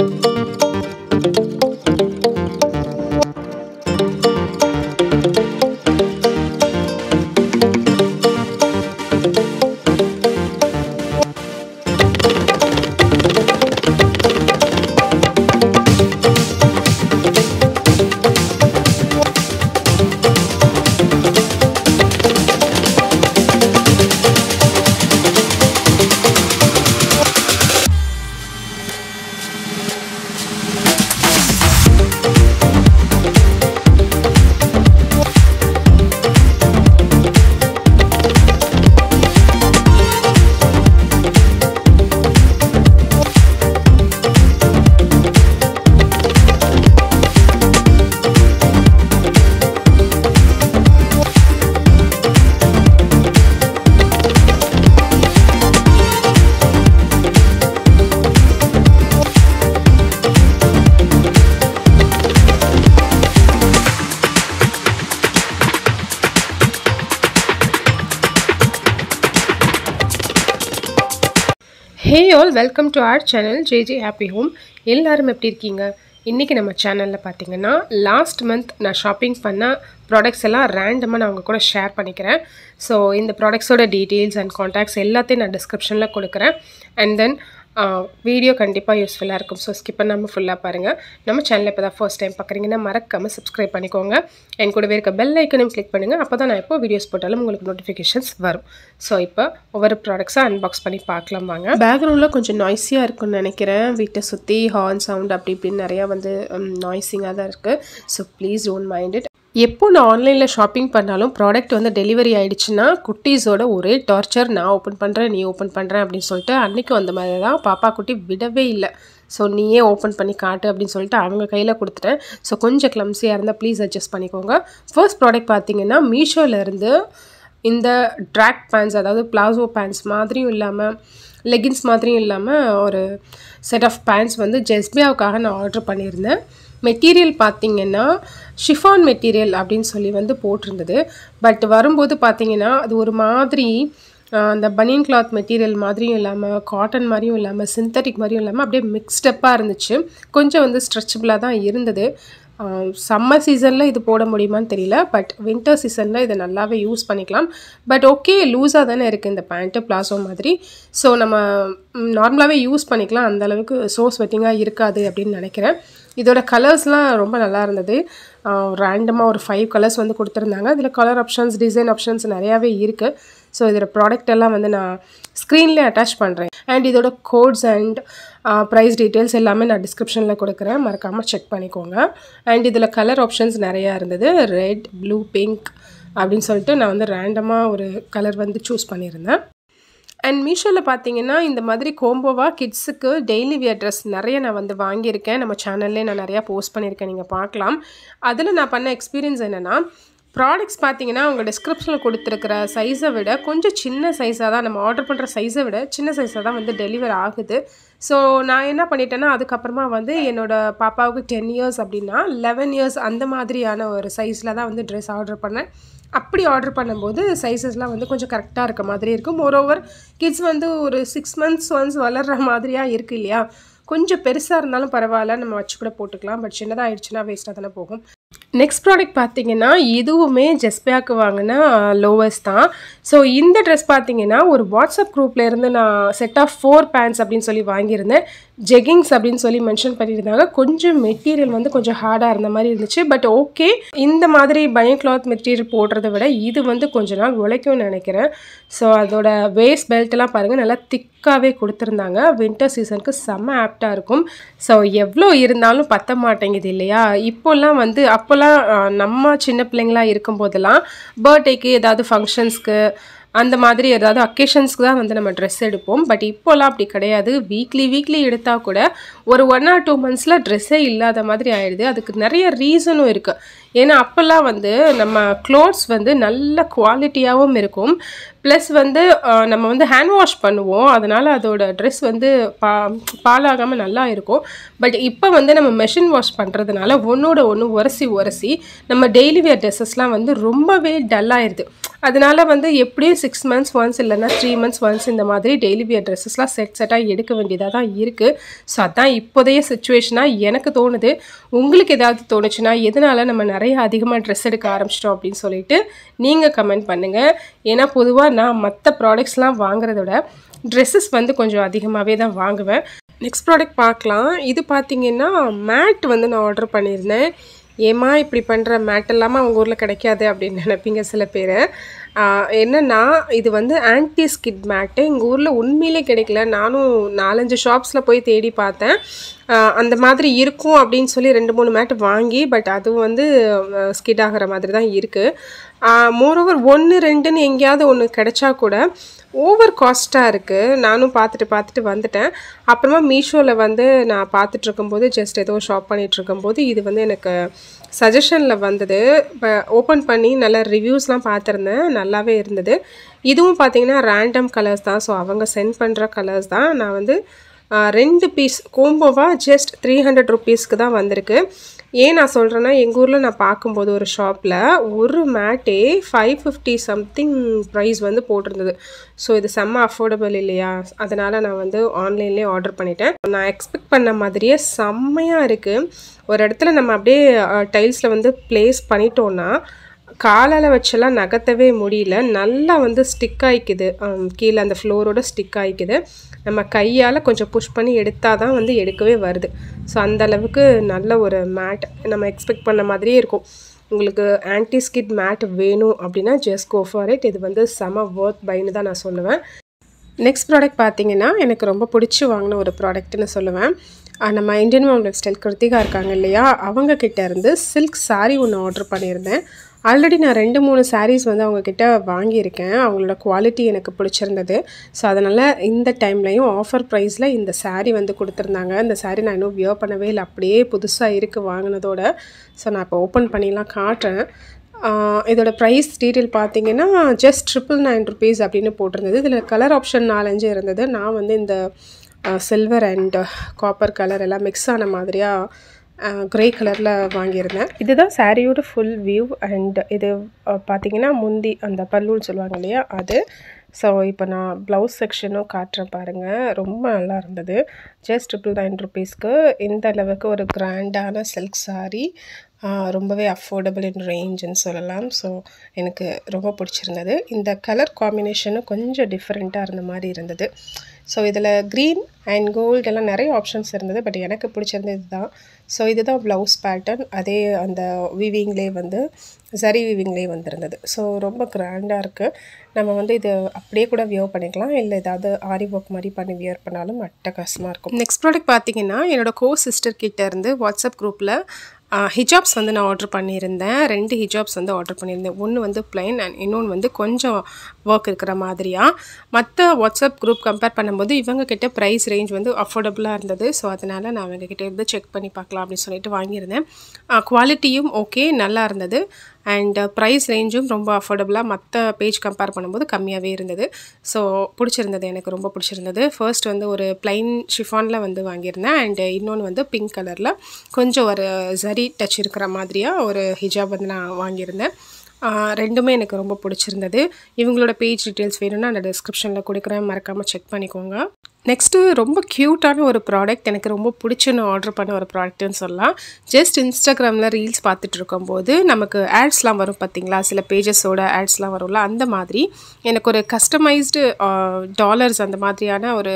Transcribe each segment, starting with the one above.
hey all welcome to our channel JJ happy home எல்லாரும் எப்படி இருக்கீங்க இன்றைக்கி நம்ம சேனலில் பார்த்தீங்கன்னா லாஸ்ட் மந்த் நான் ஷாப்பிங் பண்ண ப்ராடக்ட்ஸ் எல்லாம் ரேண்டமாக நான் உங்கள் கூட ஷேர் பண்ணிக்கிறேன் ஸோ இந்த ப்ராடக்ட்ஸோட டீட்டெயில்ஸ் அண்ட் காண்டாக்ட்ஸ் எல்லாத்தையும் நான் டிஸ்கிரிப்ஷனில் கொடுக்குறேன் அண்ட் தென் வீடியோ கண்டிப்பாக யூஸ்ஃபுல்லாக இருக்கும் ஸோ ஸ்கிப் பண்ணாமல் ஃபுல்லாக பாருங்கள் நம்ம சேனலில் இப்போ தான் ஃபர்ஸ்ட் டைம் பார்க்குறீங்கன்னா மறக்காமல் சப்ஸ்கிரைப் பண்ணிக்கோங்க என் கூடவே இருக்க பெல் ஐக்கனையும் கிளிக் பண்ணுங்கள் அப்போ தான் நான் எப்போ வீடியோஸ் போட்டாலும் உங்களுக்கு நோட்டிஃபிகேஷன்ஸ் வரும் ஸோ இப்போ ஒவ்வொரு ப்ராடக்ட்ஸாக அன்பாக்ஸ் பண்ணி பார்க்கலாம் வாங்க பேக்ரவுண்டில் கொஞ்சம் நாய்ஸியாக இருக்கும்னு நினைக்கிறேன் வீட்டை சுற்றி ஹார்ன் சவுண்ட் அப்படி இப்படின்னு நிறையா வந்து நாய்ஸிங்காக தான் இருக்குது so please don't mind it எப்போ நான் ஆன்லைனில் ஷாப்பிங் பண்ணாலும் ப்ராடக்ட் வந்து டெலிவரி ஆயிடுச்சுன்னா குட்டீஸோட ஒரே டார்ச்சர் நான் ஓப்பன் பண்ணுறேன் நீ ஓப்பன் பண்ணுறேன் அப்படின்னு சொல்லிட்டு அன்றைக்கும் அந்த மாதிரி தான் பாப்பா குட்டி விடவே இல்லை ஸோ நீயே ஓப்பன் பண்ணி காட்டு அப்படின்னு சொல்லிட்டு அவங்க கையில் கொடுத்துட்டேன் ஸோ கொஞ்சம் கிளம்ஸியாக இருந்தால் ப்ளீஸ் அட்ஜஸ்ட் பண்ணிக்கோங்க ஃபர்ஸ்ட் ப்ராடக்ட் பார்த்தீங்கன்னா மீஷோலேருந்து இந்த ட்ராக் பேண்ட்ஸ் அதாவது பிளாசோ பேண்ட்ஸ் மாதிரியும் இல்லாமல் லெகின்ஸ் மாதிரியும் இல்லாமல் ஒரு செட் ஆஃப் பேண்ட்ஸ் வந்து ஜெஸ்பியாவுக்காக நான் ஆர்டர் பண்ணியிருந்தேன் மெட்டீரியல் பார்த்தீங்கன்னா ஷிஃபான் மெட்டீரியல் அப்படின்னு சொல்லி வந்து போட்டிருந்தது பட் வரும்போது பார்த்தீங்கன்னா அது ஒரு மாதிரி அந்த பனியன் கிளாத் மெட்டீரியல் மாதிரியும் இல்லாமல் காட்டன் மாதிரியும் இல்லாமல் சிந்தட்டிக் மாதிரியும் இல்லாமல் அப்படியே மிக்ஸ்டப்பாக இருந்துச்சு கொஞ்சம் வந்து ஸ்ட்ரெச்சபிளாக தான் இருந்தது சம்மர் சீசனில் இது போட முடியுமான்னு தெரியல பட் வின்டர் சீசனில் இதை நல்லாவே யூஸ் பண்ணிக்கலாம் பட் ஓகே லூஸாக தானே இருக்குது இந்த பேண்ட்டு பிளாசோ மாதிரி ஸோ நம்ம நார்மலாகவே யூஸ் பண்ணிக்கலாம் அந்த அளவுக்கு ஸோ ஸ்வெட்டிங்காக இருக்காது அப்படின்னு நினைக்கிறேன் இதோட கலர்ஸ்லாம் ரொம்ப நல்லா இருந்தது ரேண்டமாக ஒரு ஃபைவ் கலர்ஸ் வந்து கொடுத்துருந்தாங்க இதில் கலர் ஆப்ஷன்ஸ் டிசைன் ஆப்ஷன்ஸ் நிறையாவே இருக்குது ஸோ இதோட ப்ராடக்ட் எல்லாம் வந்து நான் ஸ்க்ரீன்லேயே அட்டாச் பண்ணுறேன் அண்ட் இதோட கோட்ஸ் அண்ட் ப்ரைஸ் டீட்டெயில்ஸ் எல்லாமே நான் டிஸ்கிரிப்ஷனில் கொடுக்குறேன் மறக்காமல் செக் பண்ணிக்கோங்க அண்ட் இதில் கலர் ஆப்ஷன்ஸ் நிறையா இருந்தது ரெட் ப்ளூ பிங்க் அப்படின்னு சொல்லிட்டு நான் வந்து ரேண்டமாக ஒரு கலர் வந்து சூஸ் பண்ணியிருந்தேன் அண்ட் மீஷோவில் பார்த்தீங்கன்னா இந்த மாதிரி கோம்போவாக கிட்ஸுக்கு டெய்லி வியர் ட்ரெஸ் நிறைய நான் வந்து வாங்கியிருக்கேன் நம்ம சேனல்லே நான் நிறையா போஸ்ட் பண்ணியிருக்கேன் நீங்கள் பார்க்கலாம் அதில் நான் பண்ண எக்ஸ்பீரியன்ஸ் என்னென்னா ப்ராடக்ட்ஸ் பார்த்தீங்கன்னா அவங்க டிஸ்கிரிப்ஷனில் கொடுத்துருக்கிற சைஸை விட கொஞ்சம் சின்ன சைஸாக தான் நம்ம ஆர்டர் பண்ணுற சைஸை விட சின்ன சைஸாக தான் வந்து டெலிவர் ஆகுது ஸோ நான் என்ன பண்ணிட்டேன்னா அதுக்கப்புறமா வந்து என்னோடய பாப்பாவுக்கு டென் இயர்ஸ் அப்படின்னா லெவன் இயர்ஸ் அந்த மாதிரியான ஒரு சைஸில் தான் வந்து ட்ரெஸ் ஆர்டர் பண்ணேன் அப்படி ஆர்டர் பண்ணும்போது சைஸஸ்லாம் வந்து கொஞ்சம் கரெக்டாக இருக்க மாதிரி இருக்கும் மோரோவர் கிட்ஸ் வந்து ஒரு சிக்ஸ் மந்த்ஸ் ஒன்ஸ் வளர்கிற மாதிரியாக இருக்குது இல்லையா கொஞ்சம் பெருசாக இருந்தாலும் பரவாயில்ல நம்ம வச்சு கூட போட்டுக்கலாம் பட் சின்னதாக ஆயிடுச்சுன்னா வேஸ்ட்டாக தானே போகும் நெக்ஸ்ட் ப்ராடக்ட் பார்த்தீங்கன்னா இதுவுமே ஜெஸ்பியாக்கு வாங்கின லோவஸ் தான் ஸோ இந்த ட்ரெஸ் பார்த்தீங்கன்னா ஒரு வாட்ஸ்அப் குரூப்பில் இருந்து நான் செட் ஆஃப் ஃபோர் பேண்ட்ஸ் அப்படின்னு சொல்லி வாங்கியிருந்தேன் ஜெகிங்ஸ் அப்படின்னு சொல்லி மென்ஷன் பண்ணியிருந்தாங்க கொஞ்சம் மெட்டீரியல் வந்து கொஞ்சம் ஹார்டாக இருந்த மாதிரி இருந்துச்சு பட் ஓகே இந்த மாதிரி பயன் கிளாத் மெட்டீரியல் போடுறத விட இது வந்து கொஞ்ச நாள் உழைக்கும்னு நினைக்கிறேன் ஸோ அதோட வேஸ்ட் பெல்ட்லாம் பாருங்கள் நல்லா திக்காகவே கொடுத்துருந்தாங்க வின்டர் சீசனுக்கு செம்ம ஆப்டாக இருக்கும் ஸோ எவ்வளோ இருந்தாலும் பத்த மாட்டேங்குது இல்லையா இப்போல்லாம் வந்து அப்போல்லாம் நம்ம சின்ன பிள்ளைங்களா இருக்கும் போதெல்லாம் பர்த்டேக்கு ஏதாவது ஃபங்க்ஷன்ஸ்க்கு அந்த மாதிரி ஏதாவது அக்கேஷன்ஸ்க்கு தான் வந்து நம்ம ட்ரெஸ் எடுப்போம் பட் இப்போல்லாம் அப்படி கிடையாது வீக்லி வீக்லி எடுத்தால் கூட ஒரு ஒன் ஆர் டூ மந்த்ஸில் ட்ரெஸ்ஸே இல்லாத மாதிரி ஆயிடுது அதுக்கு நிறைய ரீசனும் இருக்குது ஏன்னா அப்போல்லாம் வந்து நம்ம க்ளோத்ஸ் வந்து நல்ல குவாலிட்டியாகவும் இருக்கும் ப்ளஸ் வந்து அஹ், நம்ம வந்து ஹேண்ட் வாஷ் பண்ணுவோம் அதனால் அதோட ட்ரெஸ் வந்து பா பாலாகாமல் நல்லா இருக்கும் பட் இப்போ வந்து நம்ம மெஷின் வாஷ் பண்ணுறதுனால ஒன்றோட ஒன்று உரசி உரசி நம்ம டெய்லி வேர் ட்ரெஸ்ஸஸ்லாம் வந்து ரொம்பவே டல்லாகிடுது அதனால வந்து எப்படியும் சிக்ஸ் மந்த்ஸ் ஒன்ஸ் இல்லைன்னா த்ரீ மந்த்ஸ் ஒன்ஸ் இந்த மாதிரி டெய்லி வியர் ட்ரெஸ்ஸஸ்லாம் செட் செட்டாக எடுக்க வேண்டியதாக தான் இருக்குது ஸோ அதான் இப்போதைய சுச்சுவேஷனாக எனக்கு தோணுது உங்களுக்கு ஏதாவது தோணுச்சுன்னா எதனால நம்ம நிறைய அதிகமாக ட்ரெஸ் எடுக்க ஆரம்பிச்சிட்டோம் அப்படின்னு சொல்லிட்டு நீங்கள் கமெண்ட் பண்ணுங்கள் ஏன்னா பொதுவாக நான் மற்ற ப்ராடக்ட்ஸ்லாம் வாங்குறத விட ட்ரெஸ்ஸஸ் வந்து கொஞ்சம் அதிகமாகவே தான் வாங்குவேன் நெக்ஸ்ட் ப்ராடக்ட் பார்க்கலாம் இது பார்த்தீங்கன்னா மேட் வந்து நான் ஆர்டர் பண்ணியிருந்தேன் ஏம்மா இப்படி பண்ணுற மேட் இல்லாமல் அவங்க ஊரில் கிடைக்காது அப்படின்னு நினைப்பீங்க சில பேர் என்னென்னா இது வந்து ஆன்டி ஸ்கிட் மேட்டு எங்கள் ஊரில் உண்மையிலே கிடைக்கல நானும் நாலஞ்சு ஷாப்ஸில் போய் தேடி பார்த்தேன் ஆஹ் அந்த மாதிரி இருக்கும் அப்படின்னு சொல்லி ரெண்டு மூணு மேட் வாங்கி பட் அதுவும் வந்து ஸ்கிட் ஆகிற மாதிரி தான் இருக்குது மோரோவர் ஒன்று ரெண்டுன்னு எங்கேயாவது ஒன்று கிடைச்சா கூட ஓவர் காஸ்ட்டாக இருக்குது நானும் பார்த்துட்டு பார்த்துட்டு வந்துட்டேன் அப்புறமா மீஷோவில் வந்து நான் பார்த்துட்டு இருக்கும்போது ஜஸ்ட் ஏதோ ஷாப் பண்ணிட்டு இருக்கும்போது இது வந்து எனக்கு சஜஷனில் வந்தது இப்போ ஓப்பன் பண்ணி நல்ல ரிவ்யூஸ்லாம் பார்த்துருந்தேன் நல்லாவே இருந்தது இதுவும் பார்த்தீங்கன்னா ரேண்டம் கலர்ஸ் தான் ஸோ அவங்க சென்ட் பண்ணுற கலர்ஸ் தான் நான் வந்து ஆ, ரெண்டு பீஸ் கோம்போவாக ஜஸ்ட் த்ரீ ஹண்ட்ரட் ருபீஸ்க்கு தான் வந்திருக்கு ஏன் நான் சொல்கிறேன்னா எங்கள் ஊரில் நான் பார்க்கும்போது ஒரு ஷாப்பில் ஒரு மேட்டே ஃபைவ் ஃபிஃப்டி சம்திங் ப்ரைஸ் வந்து போட்டிருந்தது ஸோ இது செம்ம அஃபோர்டபுள் இல்லையா அதனால் நான் வந்து ஆன்லைன்லேயே ஆர்டர் பண்ணிட்டேன் நான் எக்ஸ்பெக்ட் பண்ண மாதிரியே செம்மையாக இருக்குது ஒரு இடத்துல நம்ம அப்படியே டைல்ஸில் வந்து ப்ளேஸ் பண்ணிட்டோன்னா காலால் வச்செல்லாம் நகர்த்தவே முடியல நல்லா வந்து ஸ்டிக் ஆயிக்குது ஆம், கீழே அந்த ஃப்ளோரோட ஸ்டிக் ஆயிக்குது நம்ம கையால் கொஞ்சம் புஷ் பண்ணி எடுத்தால் தான் வந்து எடுக்கவே வருது ஸோ அந்த அளவுக்கு நல்ல ஒரு மேட் நம்ம எக்ஸ்பெக்ட் பண்ண மாதிரியே இருக்கும் உங்களுக்கு ஆன்டி ஸ்கிட் மேட் வேணும் அப்படின்னா ஜஸ்ட் கோ ஃபார் இட் இது வந்து செம ஒர்த் பைன்னு தான் நான் சொல்லுவேன் நெக்ஸ்ட் ப்ராடக்ட் பார்த்தீங்கன்னா எனக்கு ரொம்ப பிடிச்சி வாங்கின ஒரு ப்ராடக்ட்னு சொல்லுவேன் அஹ் நம்ம இந்தியன் மாம் ஸ்டைல் கிருத்திகா இருக்காங்க இல்லையா அவங்க கிட்ட இருந்து சில்க் saree ஒன்று ஆர்டர் பண்ணியிருந்தேன் ஆல்ரெடி நான் ரெண்டு மூணு sarees வந்து அவங்க கிட்ட வாங்கியிருக்கேன் அவங்களோட குவாலிட்டி எனக்கு பிடிச்சிருந்தது ஸோ அதனால் இந்த டைம்லையும் ஆஃபர் ப்ரைஸில் இந்த saree வந்து கொடுத்துருந்தாங்க இந்த saree நான் இன்னும் வியர் பண்ணவே இல்லை அப்படியே புதுசாக இருக்குது வாங்கினதோட ஸோ நான் இப்போ ஓப்பன் பண்ணிலாம் காட்டுறேன் ஆஹ் இதோட ப்ரைஸ் டீட்டெயில் பார்த்தீங்கன்னா ஜஸ்ட் ட்ரிபிள் நைன் ருபீஸ் அப்படின்னு போட்டிருந்தது இதில் கலர் ஆப்ஷன் நாலஞ்சு இருந்தது நான் வந்து இந்த சில்வர் அண்ட் காப்பர் கலர் எல்லாம் மிக்ஸ் ஆன மாதிரியாக க்ரே கலரில் வாங்கியிருந்தேன் இதுதான் சாரியோட ஃபுல் வியூ அண்ட் இது அஹ், பார்த்தீங்கன்னா முந்தி அந்த பல்லுன்னு சொல்லுவாங்க இல்லையா அது ஸோ இப்போ நான் ப்ளவுஸ் செக்ஷனும் காட்டுறேன் பாருங்கள் ரொம்ப நல்லா இருந்தது ஜஸ்ட் ட்ரிபிள் நைன் ருபீஸ்க்கு இந்த அளவுக்கு ஒரு கிராண்டான சில்க் saree ஆஹ் ரொம்பவே அஃபோர்டபுள் இன் ரேஞ்சுன்னு சொல்லலாம் ஸோ எனக்கு ரொம்ப பிடிச்சிருந்தது இந்த கலர் காம்பினேஷனும் கொஞ்சம் டிஃப்ரெண்ட்டாக இருந்த மாதிரி இருந்தது ஸோ இதில் க்ரீன் அண்ட் கோல்டு எல்லாம் நிறைய ஆப்ஷன்ஸ் இருந்தது பட் எனக்கு பிடிச்சிருந்தது இதுதான் ஸோ இதுதான் ப்ளவுஸ் பேட்டர்ன் அதே அந்த வீவிங்லேயே வந்து சரி வீவிங்லேயே வந்திருந்தது ஸோ ரொம்ப கிராண்டாக இருக்குது நம்ம வந்து இது அப்படியே கூட வியர் பண்ணிக்கலாம் இல்லை ஏதாவது ஆரி ஒர்க் மாதிரி பண்ணி வியர் பண்ணாலும் அட்டகாசமாக இருக்கும் நெக்ஸ்ட் ப்ராடக்ட் பார்த்தீங்கன்னா என்னோட கோ சிஸ்டர் கிட்ட இருந்து வாட்ஸ்அப் குரூப்பில் ஹிஜாப்ஸ் வந்து நான் ஆர்டர் பண்ணியிருந்தேன் ரெண்டு ஹிஜாப்ஸ் வந்து ஆர்டர் பண்ணியிருந்தேன் ஒன்று வந்து plain அண்ட் இன்னொன்று வந்து கொஞ்சம் ஒர்க் இருக்கிற மாதிரியாக மற்ற வாட்ஸ்அப் குரூப் கம்பேர் பண்ணும்போது இவங்க கிட்ட ப்ரைஸ் ரேஞ்ச் வந்து அஃபோர்டபுளாக இருந்தது ஸோ அதனால் நான் அவங்க கிட்ட இருந்து செக் பண்ணி பார்க்கலாம் அப்படின்னு சொல்லிட்டு வாங்கியிருந்தேன் குவாலிட்டியும் ஓகே நல்லா இருந்தது அண்ட் ப்ரைஸ் ரேஞ்சும் ரொம்ப அஃபோர்டபுளாக மற்ற பேஜ் கம்பேர் பண்ணும்போது கம்மியாகவே இருந்தது ஸோ பிடிச்சிருந்தது எனக்கு ரொம்ப பிடிச்சிருந்தது ஃபர்ஸ்ட் வந்து ஒரு பிளைன் ஷிஃபானில் வந்து வாங்கியிருந்தேன் அண்ட் இன்னொன்று வந்து பிங்க் கலரில் கொஞ்சம் ஒரு சரி டச் இருக்கிற மாதிரியாக ஒரு ஹிஜாப் வந்து நான் வாங்கியிருந்தேன் ஆஹ் ரெண்டுமே எனக்கு ரொம்ப பிடிச்சிருந்தது இவங்களோட பேஜ் டீட்டெயில்ஸ் வேணும்னா அந்த டிஸ்கிரிப்ஷனில் கொடுக்குறேன் மறக்காமல் செக் பண்ணிக்கோங்க நெக்ஸ்ட்டு ரொம்ப க்யூட்டான ஒரு ப்ராடக்ட் எனக்கு ரொம்ப பிடிச்சுன்னு ஆர்டர் பண்ண ஒரு ப்ராடக்ட்னு சொல்லலாம் ஜஸ்ட் இன்ஸ்டாகிராமில் ரீல்ஸ் பார்த்துட்டு இருக்கும்போது நமக்கு ஆட்ஸ்லாம் வரும் பார்த்தீங்களா சில பேஜஸோட ஆட்ஸ்லாம் வரும்ல அந்த மாதிரி எனக்கு ஒரு கஸ்டமைஸ்டு டாலர்ஸ் அந்த மாதிரியான ஒரு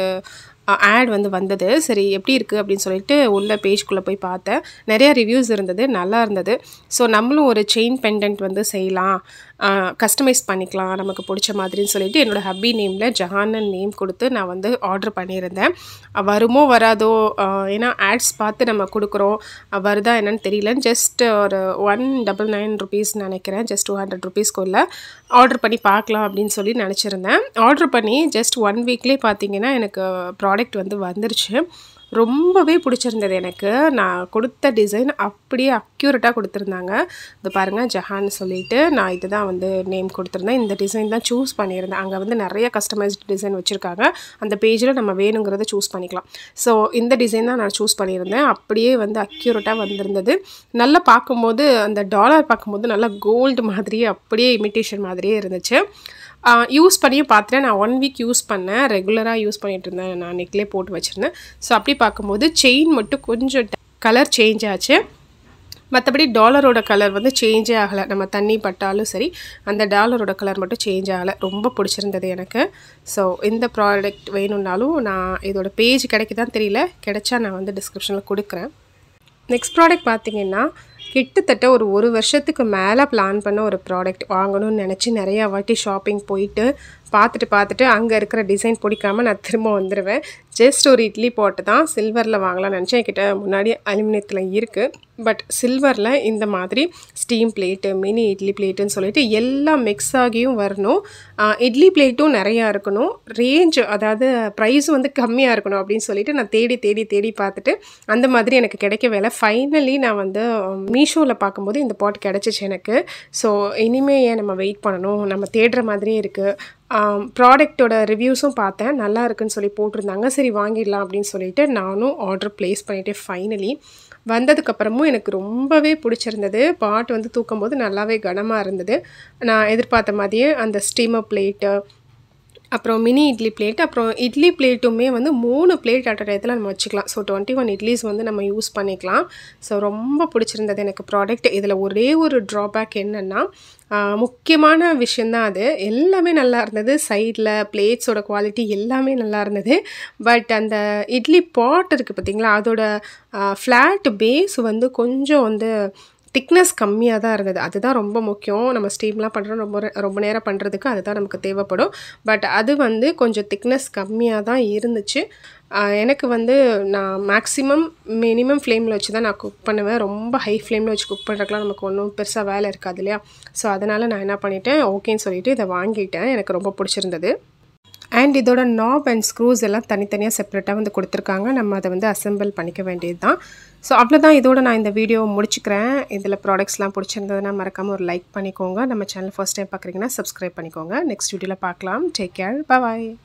ஆட் வந்து வந்தது சரி எப்படி இருக்குது அப்படின்னு சொல்லிட்டு உள்ள பேஜ்குள்ளே போய் பார்த்தேன் நிறையா ரிவ்யூஸ் இருந்தது நல்லா இருந்தது ஸோ நம்மளும் ஒரு செயின் பெண்டன்ட் வந்து செய்யலாம் கஸ்டமைஸ் பண்ணிக்கலாம் நமக்கு பிடிச்ச மாதிரின்னு சொல்லிட்டு என்னோட ஹப்பி நேமில் ஜஹானன் நேம் கொடுத்து நான் வந்து ஆர்டர் பண்ணியிருந்தேன் அஹ் வருமோ வராதோ அஹ் ஏன்னா ஆட்ஸ் பார்த்து நம்ம கொடுக்குறோம் அஹ் வருதா என்னன்னு தெரியல ஜஸ்ட் ஒரு ஒன் டபுள் நைன் ருபீஸ் நினைக்கிறேன் ஜஸ்ட் டூ ஹண்ட்ரட் ருபீஸ்க்குள்ள ஆர்டர் பண்ணி பார்க்கலாம் அப்படின்னு சொல்லி நினச்சிருந்தேன் ஆர்டர் பண்ணி ஜஸ்ட் ஒன் வீக்லேயே பார்த்தீங்கன்னா எனக்கு ப்ராடக்ட் வந்து வந்துருச்சு ரொம்பவே பிடிச்சிருந்தது எனக்கு நான் கொடுத்த டிசைன் அப்படியே அக்யூரேட்டாக கொடுத்துருந்தாங்க இது பாருங்கள் ஜஹான் சொல்லிட்டு நான் இதுதான் வந்து நேம் கொடுத்துருந்தேன் இந்த டிசைன் தான் சூஸ் பண்ணியிருந்தேன் அங்கே வந்து நிறைய கஸ்டமைஸ்டு டிசைன் வச்சுருக்காங்க அந்த பேஜில் நம்ம வேணுங்கிறத சூஸ் பண்ணிக்கலாம் ஸோ இந்த டிசைன் தான் நான் சூஸ் பண்ணியிருந்தேன் அப்படியே வந்து அக்யூரேட்டாக வந்திருந்தது நல்லா பார்க்கும்போது அந்த டாலர் பார்க்கும்போது நல்லா கோல்டு மாதிரியே அப்படியே இமிட்டேஷன் மாதிரியே இருந்துச்சு யூஸ் பண்ணியும் பார்த்துட்டேன் நான் ஒன் வீக் யூஸ் பண்ணேன் ரெகுலராக யூஸ் பண்ணிகிட்டு இருந்தேன் நான் நெக்லே போட்டு வச்சுருந்தேன் ஸோ அப்படி பார்க்கும்போது செயின் மட்டும் கொஞ்சம் கலர் சேஞ்ச் ஆச்சு மற்றபடி டாலரோட கலர் வந்து சேஞ்சே ஆகலை நம்ம தண்ணி பட்டாலும் சரி அந்த டாலரோட கலர் மட்டும் சேஞ்ச் ஆகலை ரொம்ப பிடிச்சிருந்தது எனக்கு ஸோ இந்த ப்ராடக்ட் வேணும்னாலும் நான் இதோட பேஜ் கிடைக்குதான்னு தெரியல கிடைச்சா நான் வந்து டிஸ்கிரிப்ஷனில் கொடுக்குறேன் நெக்ஸ்ட் ப்ராடக்ட் பார்த்தீங்கன்னா கிட்டத்தட்ட ஒரு ஒரு வருஷத்துக்கு மேலே பிளான் பண்ண ஒரு ப்ராடக்ட் வாங்கணும்னு நினச்சி நிறையா வாட்டி ஷாப்பிங் போயிட்டு பார்த்துட்டு பார்த்துட்டு அங்கே இருக்கிற டிசைன் பிடிக்காம நான் திரும்ப வந்துடுவேன் ஜஸ்ட் ஒரு இட்லி போட்டு தான் சில்வரில் வாங்கலாம்னு நினச்சேன் என்கிட்ட முன்னாடி அலுமினியத்தில் இருக்குது பட் சில்வரில் இந்த மாதிரி ஸ்டீம் பிளேட்டு மினி இட்லி பிளேட்டுன்னு சொல்லிட்டு எல்லாம் மிக்ஸ் ஆகியும் வரணும் இட்லி பிளேட்டும் நிறையா இருக்கணும் ரேஞ்ச் அதாவது ப்ரைஸும் வந்து கம்மியாக இருக்கணும் அப்படின்னு சொல்லிட்டு நான் தேடி தேடி தேடி பார்த்துட்டு அந்த மாதிரி எனக்கு கிடைக்கவே இல்லை ஃபைனலி நான் வந்து மீஷோவில் பார்க்கும்போது இந்த பாட் கிடச்சிச்சு எனக்கு ஸோ இனிமே ஏன் நம்ம வெயிட் பண்ணணும் நம்ம தேடுற மாதிரியே இருக்குது ப்ராடக்டோட ரிவ்யூஸும் பார்த்தேன் நல்லா இருக்குன்னு சொல்லி போட்டிருந்தாங்க சரி வாங்கிடலாம் அப்படின்னு சொல்லிட்டு நானும் ஆர்டர் ப்ளேஸ் பண்ணிவிட்டேன் ஃபைனலி வந்ததுக்கப்புறமும் எனக்கு ரொம்பவே பிடிச்சிருந்தது பாட் வந்து தூக்கும் போது நல்லாவே கனமாக இருந்தது நான் எதிர்பார்த்த மாதிரியே அந்த ஸ்டீமர் பிளேட்டு அப்புறம் மினி இட்லி பிளேட் அப்புறம் இட்லி பிளேட்டுமே வந்து மூணு பிளேட் அட் டயத்தில் நம்ம வச்சுக்கலாம் ஸோ டுவெண்ட்டி ஒன் இட்லிஸ் வந்து நம்ம யூஸ் பண்ணிக்கலாம் ஸோ ரொம்ப பிடிச்சிருந்தது எனக்கு ப்ராடக்ட் இதில் ஒரே ஒரு ட்ராபேக் என்னென்னா முக்கியமான விஷயந்தான் அது எல்லாமே நல்லா இருந்தது சைடில் பிளேட்ஸோட குவாலிட்டி எல்லாமே நல்லா இருந்தது பட் அந்த இட்லி பாட் இருக்குது பார்த்திங்களா அதோட ஃப்ளாட் பேஸ் வந்து கொஞ்சம் வந்து திக்னஸ் கம்மியாக தான் இருந்தது அதுதான் ரொம்ப முக்கியம் நம்ம ஸ்டீம்லாம் பண்ணுறோம் ரொம்ப ரொம்ப நேரம் பண்ணுறதுக்கு அதுதான் நமக்கு தேவைப்படும் பட் அது வந்து கொஞ்சம் திக்னஸ் கம்மியாக தான் இருந்துச்சு எனக்கு வந்து நான் மேக்ஸிமம் மினிமம் ஃப்ளேமில் வச்சு தான் நான் குக் பண்ணுவேன் ரொம்ப ஹை ஃப்ளேமில் வச்சு குக் பண்ணுறதுக்குலாம் நமக்கு ஒன்றும் பெருசாக வேலை இருக்காது இல்லையா ஸோ அதனால் நான் என்ன பண்ணிட்டேன் ஓகேன்னு சொல்லிவிட்டு இதை வாங்கிட்டேன் எனக்கு ரொம்ப பிடிச்சிருந்தது அண்ட் இதோட நாப் அண்ட் ஸ்க்ரூஸ் எல்லாம் தனித்தனியாக செப்பரேட்டாக வந்து கொடுத்துருக்காங்க நம்ம அதை வந்து அசெம்பிள் பண்ணிக்க வேண்டியது தான் ஸோ அவ்வளோதான் இதோட நான் இந்த வீடியோ முடிச்சுக்கிறேன் இதில் ப்ராடக்ட்ஸ்லாம் பிடிச்சிருந்ததுன்னா மறக்காமல் ஒரு லைக் பண்ணிக்கோங்க நம்ம சேனல் ஃபஸ்ட் டைம் பார்க்குறீங்கன்னா சப்ஸ்கிரைப் பண்ணிக்கோங்க நெக்ஸ்ட் வீடியோவில் பார்க்கலாம் டேக் கேர் பாய்